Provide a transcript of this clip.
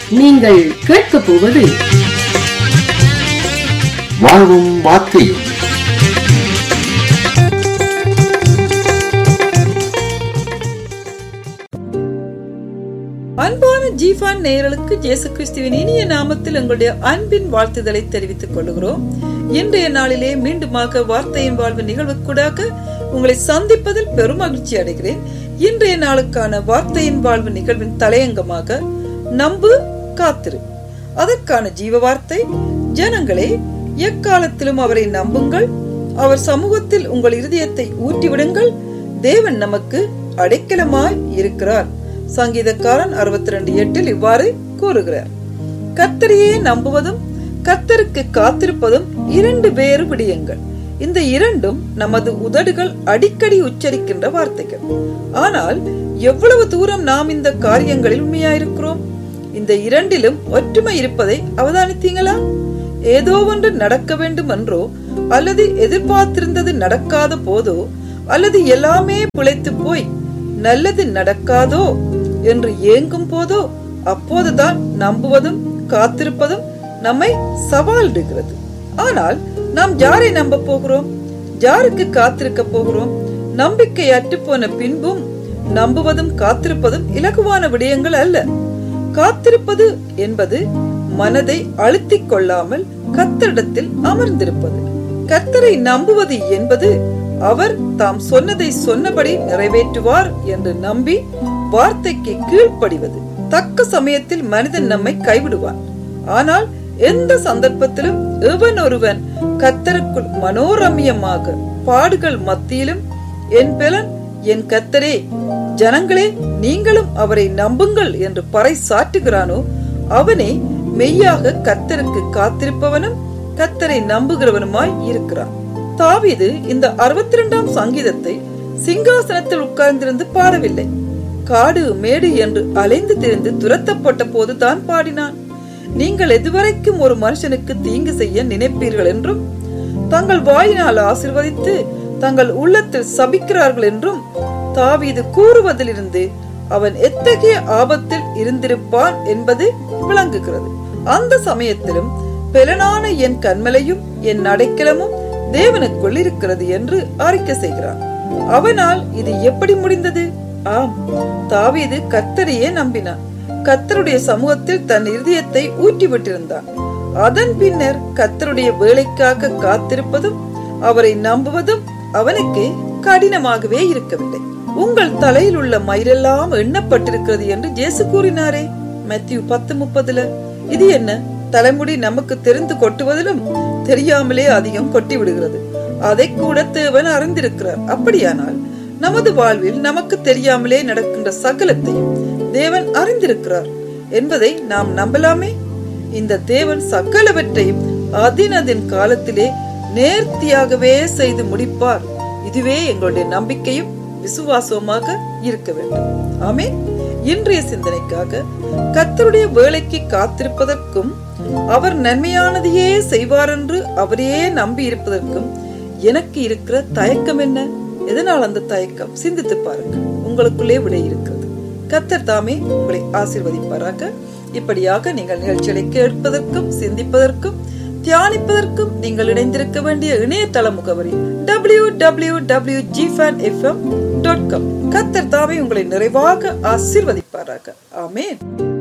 நீங்கள் கேட்கப் போவது வாழ்வும் வார்த்தையும் அன்பான ஜீஃபான் நேயர்களுக்கு இயேசு கிறிஸ்துவின் இனிய நாமத்தில் எங்களுடைய அன்பின் வாழ்த்துதலை தெரிவித்துக் கொள்கிறோம் இன்றைய நாளிலே மீண்டுமாக வார்த்தையின் வாழ்வு நிகழ்வுக்கூடாக உங்களை சந்திப்பதில் பெரும் மகிழ்ச்சி அடைகிறேன் இன்றைய நாளுக்கான வார்த்தையின் வாழ்வு நிகழ்வின் தலையங்கமாக நம்பு காத்திரு அதற்கான ஜீவ வார்த்தை ஜனங்களே எக்காலத்திலும் அவரை நம்புங்கள் அவர் சமூகத்தில் உங்கள் இருதயத்தை ஊற்றிவிடுங்கள் தேவன் நமக்கு அடைக்கலமாய் இருக்கிறார் சங்கீதக்காரன் அறுபத்தி ரெண்டு எட்டில் இவ்வாறு கூறுகிறார் கத்தரையே நம்புவதும் கத்தருக்கு காத்திருப்பதும் இரண்டு வேறு விடயங்கள் இந்த இரண்டும் நமது உதடுகள் அடிக்கடி உச்சரிக்கின்ற வார்த்தைகள் ஆனால் எவ்வளவு தூரம் நாம் இந்த காரியங்களில் உண்மையாயிருக்கிறோம் இந்த இரண்டிலும் ஒற்றுமை இருப்பதை அவதானித்தீங்களா ஏதோ ஒன்று நடக்க வேண்டும் என்றோ அல்லது எதிர்பார்த்திருந்தது நடக்காத போதோ அல்லது எல்லாமே பிழைத்து போய் நல்லது நடக்காதோ என்று ஏங்கும் போதோ அப்போதுதான் நம்புவதும் காத்திருப்பதும் நம்மை சவாலிடுகிறது ஆனால் நாம் யாரை நம்ப போகிறோம் யாருக்கு காத்திருக்க போகிறோம் நம்பிக்கை அற்றுப்போன பின்பும் நம்புவதும் காத்திருப்பதும் இலகுவான விடயங்கள் அல்ல காத்திருப்பது என்பது மனதை அழுத்திக் கொள்ளாமல் கத்தரிடத்தில் அமர்ந்திருப்பது கத்தரை நம்புவது என்பது அவர் தாம் சொன்னதை சொன்னபடி நிறைவேற்றுவார் என்று நம்பி வார்த்தைக்கு கீழ்ப்படிவது தக்க சமயத்தில் மனிதன் நம்மை கைவிடுவான் ஆனால் எந்த சந்தர்ப்பத்திலும் எவன் ஒருவன் கத்தருக்குள் மனோரம்யமாக பாடுகள் மத்தியிலும் என் பெலன் என் கத்தரே ஜனங்களே நீங்களும் அவரை நம்புங்கள் என்று பறை சாட்டுகிறானோ அவனே மெய்யாக கத்தருக்கு காத்திருப்பவனும் கத்தரை நம்புகிறவனுமாய் இருக்கிறான் தாவீது இந்த அறுபத்தி இரண்டாம் சங்கீதத்தை சிங்காசனத்தில் உட்கார்ந்திருந்து பாடவில்லை காடு மேடு என்று அலைந்து திரிந்து துரத்தப்பட்ட போது தான் பாடினான் நீங்கள் எதுவரைக்கும் ஒரு மனுஷனுக்கு தீங்கு செய்ய நினைப்பீர்கள் என்றும் தங்கள் வாயினால் ஆசிர்வதித்து தங்கள் உள்ளத்தில் சபிக்கிறார்கள் என்றும் தாவீது கூறுவதிலிருந்து அவன் எத்தகைய ஆபத்தில் இருந்திருப்பான் என்பது விளங்குகிறது அந்த சமயத்திலும் பெலனான என் கண்மலையும் என் அடைக்கலமும் தேவனுக்குள் இருக்கிறது என்று அறிக்கை செய்கிறான் அவனால் இது எப்படி முடிந்தது ஆம் தாவீது கத்தரையே நம்பினான் கத்தருடைய சமூகத்தில் தன் இருதயத்தை ஊற்றிவிட்டிருந்தான் அதன் பின்னர் கத்தருடைய வேலைக்காக காத்திருப்பதும் அவரை நம்புவதும் அவனுக்கு கடினமாகவே இருக்கவில்லை உங்கள் தலையில் உள்ள மயிரெல்லாம் எண்ணப்பட்டிருக்கிறது என்று ஜேசு கூறினாரே மேத்யூ பத்து முப்பதுல இது என்ன தலைமுடி நமக்கு தெரிந்து கொட்டுவதிலும் தெரியாமலே அதிகம் கொட்டி விடுகிறது அதை கூட தேவன் அறிந்திருக்கிறார் அப்படியானால் நமது வாழ்வில் நமக்கு தெரியாமலே நடக்கின்ற சகலத்தையும் தேவன் அறிந்திருக்கிறார் என்பதை நாம் நம்பலாமே இந்த தேவன் சகலவற்றையும் அதினதின் காலத்திலே நேர்த்தியாகவே செய்து முடிப்பார் இதுவே எங்களுடைய நம்பிக்கையும் விசுவாசமாக இருக்க வேண்டும் ஆமே இன்றைய சிந்தனைக்காக கத்தருடைய வேலைக்கு காத்திருப்பதற்கும் அவர் நன்மையானதையே செய்வார் என்று அவரையே நம்பி இருப்பதற்கும் எனக்கு இருக்கிற தயக்கம் என்ன எதனால் அந்த தயக்கம் சிந்தித்து பாருங்க உங்களுக்குள்ளே விடை இருக்கிறது கத்தர் தாமே உங்களை ஆசிர்வதிப்பாராக இப்படியாக நீங்கள் நிகழ்ச்சிகளை கேட்பதற்கும் சிந்திப்பதற்கும் தியானிப்பதற்கும் நீங்கள் இணைந்திருக்க வேண்டிய இணையதள முகவரி டபிள்யூ டபிள்யூ டபிள்யூ ஜிஃபேன் எஃப்எம் டாட் காம் கத்தர் தாமே உங்களை நிறைவாக ஆசிர்வதிப்பாராக ஆமேன்